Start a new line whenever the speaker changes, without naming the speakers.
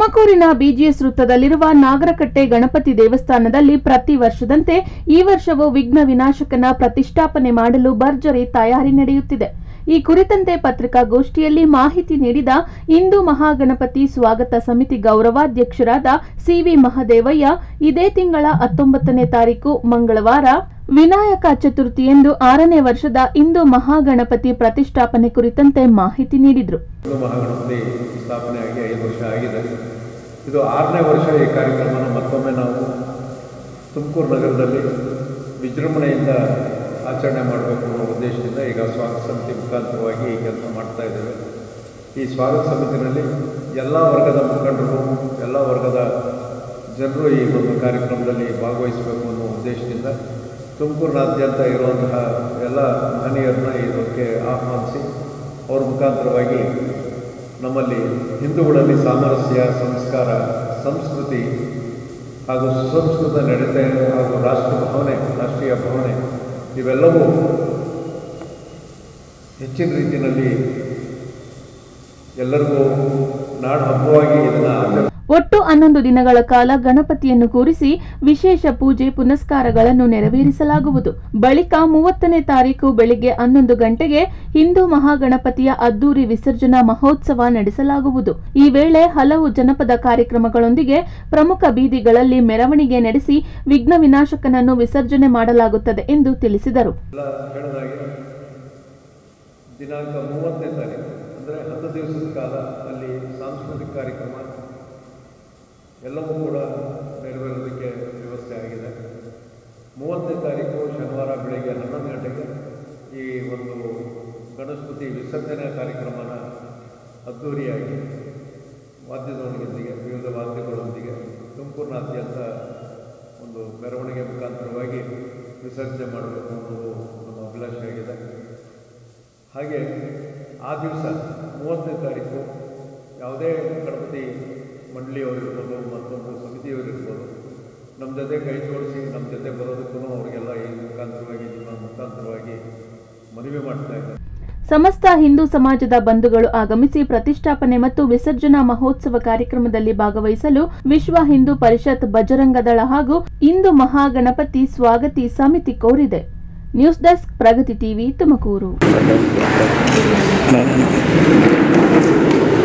ತುಮಕೂರಿನ ಬಿಜಿಎಸ್ ವೃತ್ತದಲ್ಲಿರುವ ನಾಗರಕಟ್ಟೆ ಗಣಪತಿ ದೇವಸ್ಥಾನದಲ್ಲಿ ಪ್ರತಿ ವರ್ಷದಂತೆ ಈ ವರ್ಷವೂ ವಿಘ್ನ ವಿನಾಶಕನ ಪ್ರತಿಷ್ಠಾಪನೆ ಮಾಡಲು ಭರ್ಜರಿ ತಯಾರಿ ನಡೆಯುತ್ತಿದೆ ಈ ಕುರಿತಂತೆ ಪತ್ರಿಕಾಗೋಷ್ಠಿಯಲ್ಲಿ ಮಾಹಿತಿ ನೀಡಿದ ಹಿಂದೂ ಮಹಾಗಣಪತಿ ಸ್ವಾಗತ ಸಮಿತಿ ಗೌರವಾಧ್ಯಕ್ಷರಾದ ಸಿವಿ ಮಹದೇವಯ್ಯ ಇದೇ ತಿಂಗಳ ಹತ್ತೊಂಬತ್ತನೇ ತಾರೀಕು ಮಂಗಳವಾರ ವಿನಾಯಕ ಚತುರ್ಥಿಯಂದು ಆರನೇ ವರ್ಷದ ಹಿಂದೂ ಮಹಾಗಣಪತಿ ಪ್ರತಿಷ್ಠಾಪನೆ ಕುರಿತಂತೆ ಮಾಹಿತಿ ನೀಡಿದರು
ಹಿಂದೂ ಮಹಾಗಣಪತಿ ಸ್ಥಾಪನೆಯಾಗಿ ಐದು ವರ್ಷ ಆಗಿದೆ ಇದು ಆರನೇ ವರ್ಷ ಈ ಕಾರ್ಯಕ್ರಮನ ಮತ್ತೊಮ್ಮೆ ನಾವು ತುಮಕೂರು ನಗರದಲ್ಲಿ ವಿಜೃಂಭಣೆಯಿಂದ ಆಚರಣೆ ಮಾಡಬೇಕು ಅನ್ನೋ ಉದ್ದೇಶದಿಂದ ಈಗ ಸ್ವಾಗತ ಸಮಿತಿ ಮುಖಾಂತರವಾಗಿ ಈ ಕೆಲಸ ಮಾಡ್ತಾ ಇದ್ದೇವೆ ಈ ಸ್ವಾಗತ ಸಮಿತಿನಲ್ಲಿ ಎಲ್ಲ ವರ್ಗದ ಮುಖಂಡರು ಎಲ್ಲ ವರ್ಗದ ಜನರು ಈ ಒಂದು ಕಾರ್ಯಕ್ರಮದಲ್ಲಿ ಭಾಗವಹಿಸಬೇಕು ಅನ್ನೋ ಉದ್ದೇಶದಿಂದ ತುಮಕೂರಿನಾದ್ಯಂತ ಇರುವಂತಹ ಎಲ್ಲ ಮಹನೀಯರನ್ನ ಇದಕ್ಕೆ ಆಹ್ವಾನಿಸಿ ಅವ್ರ ಮುಖಾಂತರವಾಗಿ ನಮ್ಮಲ್ಲಿ ಹಿಂದೂಗಳಲ್ಲಿ ಸಾಮರಸ್ಯ ಸಂಸ್ಕಾರ ಸಂಸ್ಕೃತಿ ಹಾಗೂ ಸುಸಂಸ್ಕೃತ ನಡತೆ ಹಾಗೂ ರಾಷ್ಟ್ರ ಭಾವನೆ ರಾಷ್ಟ್ರೀಯ ಭಾವನೆ ಇವೆಲ್ಲವೂ ಹೆಚ್ಚಿನ ರೀತಿಯಲ್ಲಿ ಎಲ್ಲರಿಗೂ ನಾಡು ಹಬ್ಬವಾಗಿ ಇದನ್ನು ಆಚರಣೆ
ಒಟ್ಟು ಹನ್ನೊಂದು ದಿನಗಳ ಕಾಲ ಗಣಪತಿಯನ್ನು ಕೂರಿಸಿ ವಿಶೇಷ ಪೂಜೆ ಪುನಸ್ಕಾರಗಳನ್ನು ನೆರವೇರಿಸಲಾಗುವುದು ಬಳಿಕ ಮೂವತ್ತನೇ ತಾರೀಕು ಬೆಳಿಗ್ಗೆ ಹನ್ನೊಂದು ಗಂಟೆಗೆ ಹಿಂದೂ ಮಹಾಗಣಪತಿಯ ಅದ್ದೂರಿ ವಿಸರ್ಜನಾ ಮಹೋತ್ಸವ ನಡೆಸಲಾಗುವುದು ಈ ವೇಳೆ ಹಲವು ಜನಪದ ಕಾರ್ಯಕ್ರಮಗಳೊಂದಿಗೆ ಪ್ರಮುಖ ಬೀದಿಗಳಲ್ಲಿ ಮೆರವಣಿಗೆ ನಡೆಸಿ ವಿಘ್ನ ವಿನಾಶಕನನ್ನು ವಿಸರ್ಜನೆ ಮಾಡಲಾಗುತ್ತದೆ ಎಂದು ತಿಳಿಸಿದರು
ಎಲ್ಲ ಹೇಳಿದಾಗೆ ದಿನಾಂಕ ಮೂವತ್ತನೇ ತಾರೀಕು ಅಂದರೆ ಹತ್ತು ದಿವಸದ ಕಾಲ ಅಲ್ಲಿ ಸಾಂಸ್ಕೃತಿಕ ಕಾರ್ಯಕ್ರಮ ಎಲ್ಲವೂ ಕೂಡ ನೆರವೇರೋದಕ್ಕೆ ವ್ಯವಸ್ಥೆ ಆಗಿದೆ ಮೂವತ್ತನೇ ತಾರೀಕು ಶನಿವಾರ ಬೆಳಗ್ಗೆ ಹನ್ನೊಂದು ಗಂಟೆಗೆ ಈ ಒಂದು ಗಣಪತಿ ವಿಸರ್ಜನೆ ಕಾರ್ಯಕ್ರಮನ ಅದ್ಧೂರಿಯಾಗಿ ವಾದ್ಯದೊಂದಿಗೆ ವಿವಿಧ ವಾದ್ಯಗಳೊಂದಿಗೆ ತುಮಕೂರಿನಾದ್ಯಂತ ಒಂದು ಮೆರವಣಿಗೆ ಮುಖಾಂತರವಾಗಿ ವಿಸರ್ಜನೆ ಮಾಡಬೇಕು ಅನ್ನೋದು ನಮ್ಮ ಅಭಿಲಾಷೆ ಆಗಿದೆ ಹಾಗೆ ಆ ದಿವಸ ಮೂವತ್ತನೇ ತಾರೀಕು ಯಾವುದೇ ಗಣಪತಿ ಮಂಡಳಿಯವರಿರ್ಬೋದು ಮತ್ತೊಂದು ಸಮಿತಿಯವರಿರ್ಬೋದು ನಮ್ಮ ಜೊತೆ ಕೈ ಜೋಡಿಸಿ ನಮ್ಮ ಜೊತೆ ಬರೋದಕ್ಕೂ ಅವರಿಗೆಲ್ಲ ಈ ಮುಖಾಂತರವಾಗಿ ನಿಮ್ಮ ಮುಖಾಂತರವಾಗಿ ಮನವಿ ಮಾಡ್ತಾ ಇದ್ದಾರೆ
ಸಮಸ್ತ ಹಿಂದೂ ಸಮಾಜದ ಬಂಧುಗಳು ಆಗಮಿಸಿ ಪ್ರತಿಷ್ಠಾಪನೆ ಮತ್ತು ವಿಸರ್ಜನಾ ಮಹೋತ್ಸವ ಕಾರ್ಯಕ್ರಮದಲ್ಲಿ ಭಾಗವಹಿಸಲು ವಿಶ್ವ ಹಿಂದೂ ಪರಿಷತ್ ಬಜರಂಗದಳ ಹಾಗೂ ಹಿಂದೂ ಮಹಾಗಣಪತಿ ಸ್ವಾಗತಿ ಸಮಿತಿ ಕೋರಿದೆ news desk Pragati TV Tumakuru